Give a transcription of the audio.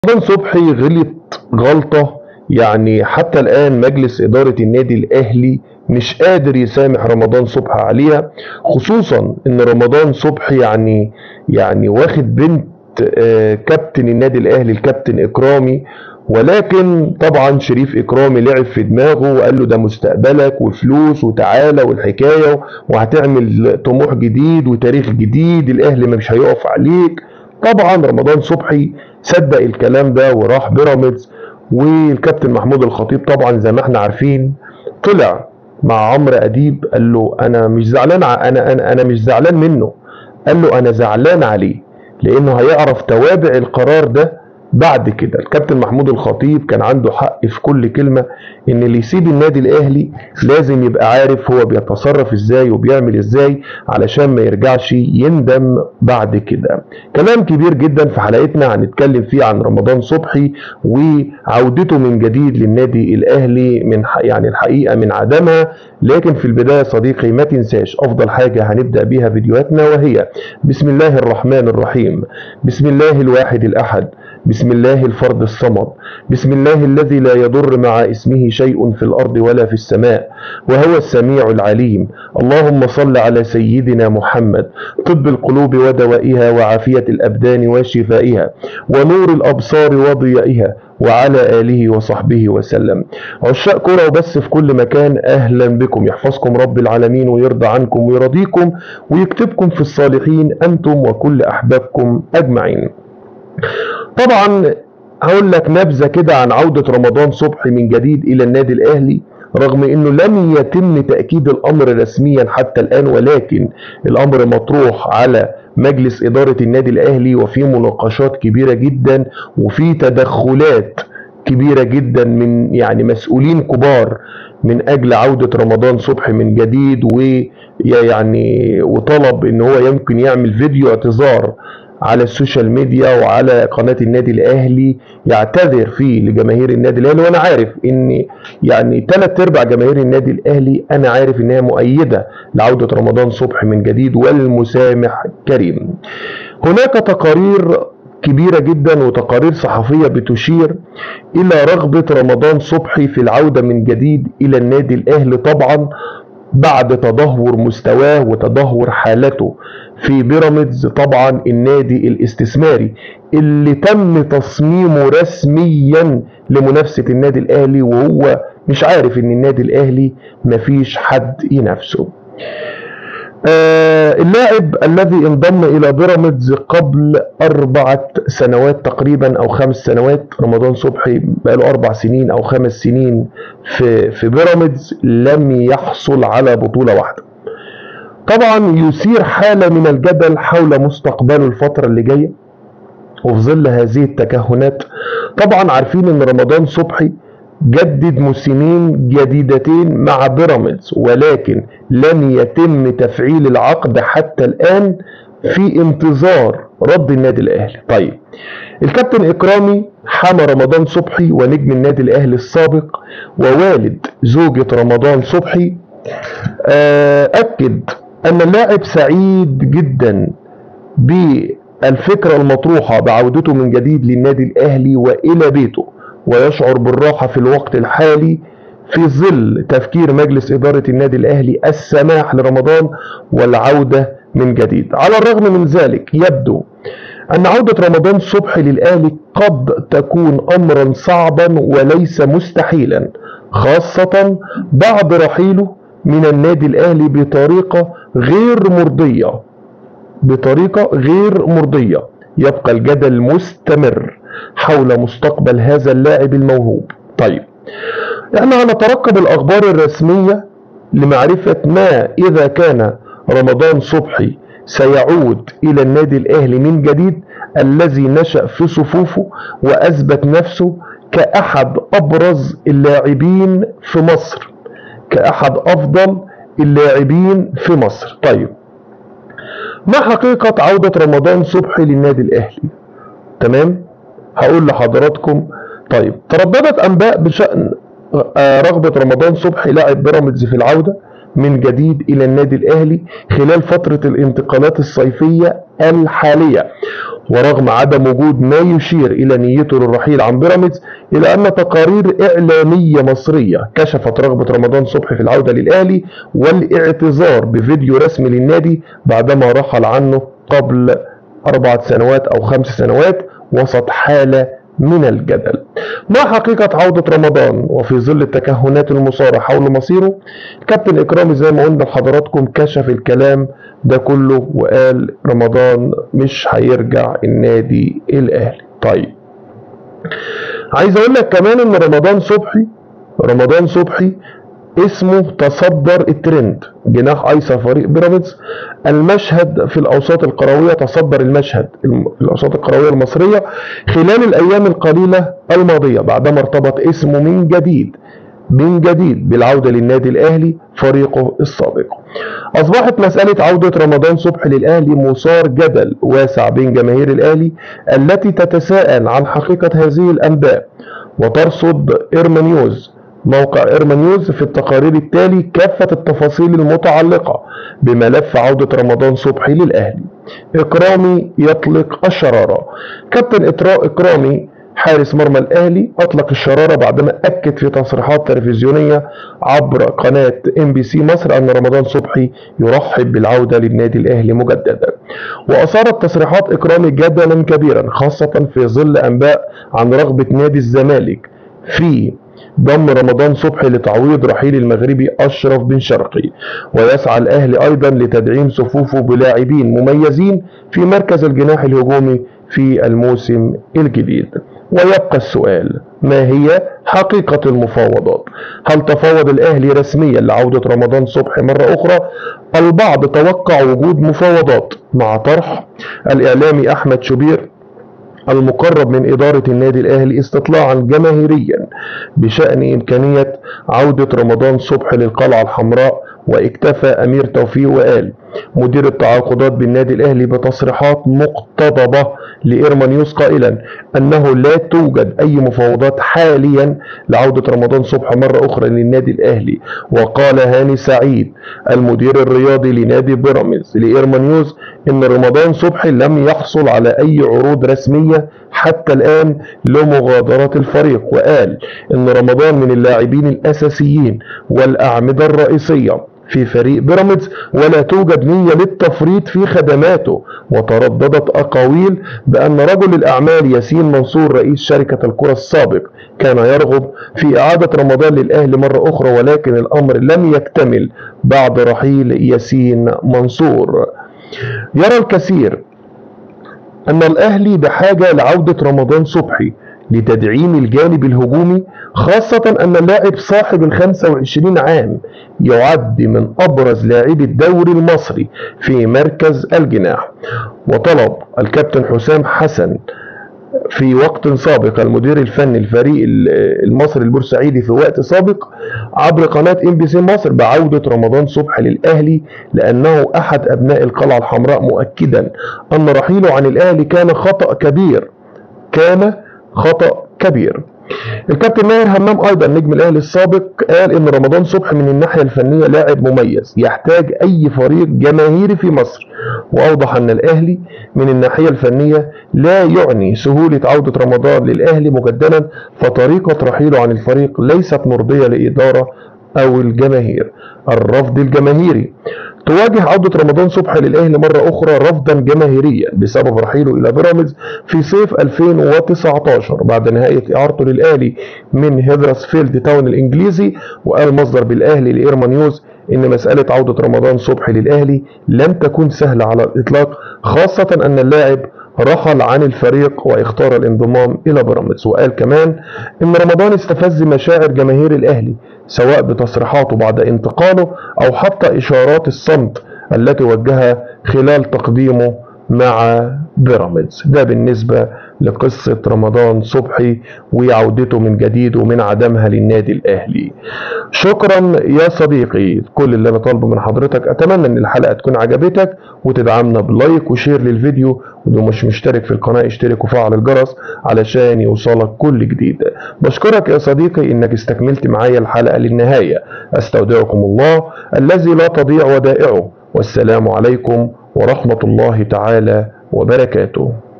رمضان صبحي غلط غلطة يعني حتى الآن مجلس إدارة النادي الأهلي مش قادر يسامح رمضان صبحي عليها خصوصا إن رمضان صبحي يعني يعني واخد بنت آه، كابتن النادي الأهلي الكابتن إكرامي ولكن طبعا شريف إكرامي لعب في دماغه وقال له ده مستقبلك وفلوس وتعالى والحكاية وهتعمل طموح جديد وتاريخ جديد الأهلي مش هيقف عليك طبعا رمضان صبحي صدق الكلام ده وراح بيراميدز والكابتن محمود الخطيب طبعا زي ما احنا عارفين طلع مع عمرو اديب قال له انا مش زعلان ع- انا انا انا مش زعلان منه قال له انا زعلان عليه لانه هيعرف توابع القرار ده بعد كده الكابتن محمود الخطيب كان عنده حق في كل كلمة ان اللي يسيب النادي الاهلي لازم يبقى عارف هو بيتصرف ازاي وبيعمل ازاي علشان ما يرجعش يندم بعد كده كلام كبير جدا في حلقتنا هنتكلم فيه عن رمضان صبحي وعودته من جديد للنادي الاهلي من ح- يعني الحقيقة من عدمها لكن في البداية صديقي ما تنساش افضل حاجة هنبدأ بيها فيديوهاتنا وهي بسم الله الرحمن الرحيم بسم الله الواحد الاحد بسم الله الفرد الصمد بسم الله الذي لا يضر مع اسمه شيء في الارض ولا في السماء وهو السميع العليم اللهم صل على سيدنا محمد طب القلوب ودوائها وعافيه الابدان وشفائها ونور الابصار وضيائها وعلى آله وصحبه وسلم عشاق كرة وبس في كل مكان أهلا بكم يحفظكم رب العالمين ويرضى عنكم ويرضيكم ويكتبكم في الصالحين أنتم وكل أحبابكم أجمعين طبعا هقول لك نبذه كده عن عوده رمضان صبحي من جديد الى النادي الاهلي رغم انه لم يتم تاكيد الامر رسميا حتى الان ولكن الامر مطروح على مجلس اداره النادي الاهلي وفي مناقشات كبيره جدا وفي تدخلات كبيره جدا من يعني مسؤولين كبار من اجل عوده رمضان صبحي من جديد ويعني وطلب ان هو يمكن يعمل فيديو اعتذار على السوشيال ميديا وعلى قناة النادي الأهلي يعتذر فيه لجماهير النادي الأهلي وأنا عارف إن يعني ثلاث أرباع جماهير النادي الأهلي أنا عارف إنها مؤيدة لعودة رمضان صبحي من جديد والمسامح كريم. هناك تقارير كبيرة جدا وتقارير صحفية بتشير إلى رغبة رمضان صبحي في العودة من جديد إلى النادي الأهلي طبعا بعد تدهور مستواه وتدهور حالته في بيراميدز طبعا النادي الاستثماري اللي تم تصميمه رسميا لمنافسة النادي الاهلي وهو مش عارف ان النادي الاهلي مفيش حد ينافسه آه اللاعب الذي انضم الى بيراميدز قبل اربعة سنوات تقريبا او خمس سنوات رمضان صبحي بقاله اربع سنين او خمس سنين في في بيراميدز لم يحصل على بطولة واحدة طبعا يثير حالة من الجدل حول مستقبله الفترة اللي جاية وفي ظل هذه التكهنات طبعا عارفين ان رمضان صبحي جدد موسمين جديدتين مع بيراميدز ولكن لم يتم تفعيل العقد حتى الآن في انتظار رد النادي الأهلي طيب الكابتن إكرامي حمى رمضان صبحي ونجم النادي الأهلي السابق ووالد زوجة رمضان صبحي آه، أكد أن اللاعب سعيد جدا بالفكرة المطروحة بعودته من جديد للنادي الأهلي وإلى بيته ويشعر بالراحة في الوقت الحالي في ظل تفكير مجلس إدارة النادي الأهلي السماح لرمضان والعودة من جديد على الرغم من ذلك يبدو أن عودة رمضان صبحي للأهلي قد تكون أمرا صعبا وليس مستحيلا خاصة بعد رحيله من النادي الأهلي بطريقة غير مرضية بطريقة غير مرضية يبقى الجدل مستمر حول مستقبل هذا اللاعب الموهوب طيب احنا هنترقب الأخبار الرسمية لمعرفة ما إذا كان رمضان صبحي سيعود إلى النادي الأهلي من جديد الذي نشأ في صفوفه وأثبت نفسه كأحد أبرز اللاعبين في مصر كأحد أفضل اللاعبين في مصر طيب ما حقيقة عودة رمضان صبحي للنادي الأهلي تمام هقول لحضراتكم طيب ترددت أنباء بشأن آه، رغبة رمضان صبحي لاعب بيراميدز في العودة من جديد إلى النادي الأهلي خلال فترة الانتقالات الصيفية الحالية ورغم عدم وجود ما يشير إلى نيته للرحيل عن بيراميدز إلى أن تقارير إعلامية مصرية كشفت رغبة رمضان صبحي في العودة للأهلي والاعتذار بفيديو رسمي للنادي بعدما رحل عنه قبل أربعة سنوات أو خمس سنوات وسط حالة من الجدل ما حقيقة عودة رمضان وفي ظل التكهنات المصارة حول مصيره كابتن إكرامي زي ما قلنا لحضراتكم كشف الكلام ده كله وقال رمضان مش هيرجع النادي الأهلي طيب عايز أقول لك كمان إن رمضان صبحي رمضان صبحي اسمه تصدر الترند جناح ايسر فريق بيراميدز المشهد في الاوساط القرويه تصدر المشهد في الاوساط القرويه المصريه خلال الايام القليله الماضيه بعدما ارتبط اسمه من جديد من جديد بالعودة للنادي الأهلي فريقه السابق أصبحت مسألة عودة رمضان صبحي للأهلي مثار جدل واسع بين جماهير الأهلي التي تتساءل عن حقيقة هذه الأنباء وترصد إيرمانيوز موقع إيرمانيوز في التقارير التالي كافة التفاصيل المتعلقة بملف عودة رمضان صبحي للأهلي إكرامي يطلق الشرارة كابتن إطراء إكرامي حارس مرمى الأهلي أطلق الشرارة بعدما أكد في تصريحات تلفزيونية عبر قناة ام بي سي مصر أن رمضان صبحي يرحب بالعودة للنادي الأهلي مجددا وأثارت تصريحات إكرامي جدلا كبيرا خاصة في ظل أنباء عن رغبة نادي الزمالك في ضم رمضان صبحي لتعويض رحيل المغربي أشرف بن شرقي ويسعى الأهلي أيضا لتدعيم صفوفه بلاعبين مميزين في مركز الجناح الهجومي في الموسم الجديد ويبقى السؤال ما هي حقيقة المفاوضات هل تفاوض الأهلي رسميا لعودة رمضان صبحي مرة أخرى البعض توقع وجود مفاوضات مع طرح الإعلامي أحمد شبير المقرب من إدارة النادي الأهلي استطلاعا جماهيريا بشأن إمكانية عودة رمضان صبحي للقلعة الحمراء واكتفى أمير توفيق وقال مدير التعاقدات بالنادي الأهلي بتصريحات مقتضبة لإيرمانيوس قائلا أنه لا توجد أي مفاوضات حاليا لعودة رمضان صبحي مرة أخرى للنادي الأهلي وقال هاني سعيد المدير الرياضي لنادي بيراميدز لإيرمانيوس إن رمضان صبحي لم يحصل على أي عروض رسمية حتى الآن لمغادرة الفريق وقال إن رمضان من اللاعبين الأساسيين والأعمدة الرئيسية في فريق بيراميدز ولا توجد نية للتفريط في خدماته وترددت أقاويل بأن رجل الأعمال ياسين منصور رئيس شركة الكرة السابق كان يرغب في إعادة رمضان للأهلي مرة أخرى ولكن الأمر لم يكتمل بعد رحيل ياسين منصور يرى الكثير أن الأهلي بحاجة لعودة رمضان صبحي لتدعيم الجانب الهجومي خاصة أن اللاعب صاحب ال 25 عام يعد من أبرز لاعبي الدوري المصري في مركز الجناح وطلب الكابتن حسام حسن في وقت سابق المدير الفني الفريق المصري البورسعيدي في وقت سابق عبر قناة ام بي سي مصر بعودة رمضان صبحي للأهلي لأنه أحد أبناء القلعة الحمراء مؤكدا أن رحيله عن الأهلي كان خطأ كبير كان خطأ كبير الكابتن ماهر همام ايضا نجم الاهلي السابق قال ان رمضان صبحي من الناحيه الفنيه لاعب مميز يحتاج اي فريق جماهيري في مصر واوضح ان الاهلي من الناحيه الفنيه لا يعني سهوله عوده رمضان للاهلي مجددا فطريقه رحيله عن الفريق ليست مرضيه لاداره او الجماهير الرفض الجماهيري تواجه عودة رمضان صبحي للأهلي مرة أخرى رفضا جماهيريا بسبب رحيله إلى بيراميدز في صيف 2019 بعد نهاية إعارته للأهلي من هيدرسفيلد تاون الإنجليزي وقال مصدر بالأهلي لإيرما نيوز إن مسألة عودة رمضان صبحي للأهلي لن تكون سهلة على الإطلاق خاصة أن اللاعب رحل عن الفريق واختار الانضمام إلى بيراميدز وقال كمان إن رمضان استفز مشاعر جماهير الأهلي سواء بتصريحاته بعد انتقاله أو حتى إشارات الصمت التي وجهها خلال تقديمه مع بيراميدز ده بالنسبة لقصة رمضان صبحي وعودته من جديد ومن عدمها للنادي الأهلي شكرا يا صديقي كل اللي أنا طالبه من حضرتك أتمنى أن الحلقة تكون عجبتك وتدعمنا بلايك وشير للفيديو ولو مش مشترك في القناة اشترك وفعل الجرس علشان يوصلك كل جديد بشكرك يا صديقي انك استكملت معايا الحلقة للنهاية استودعكم الله الذي لا تضيع ودائعه والسلام عليكم ورحمة الله تعالى وبركاته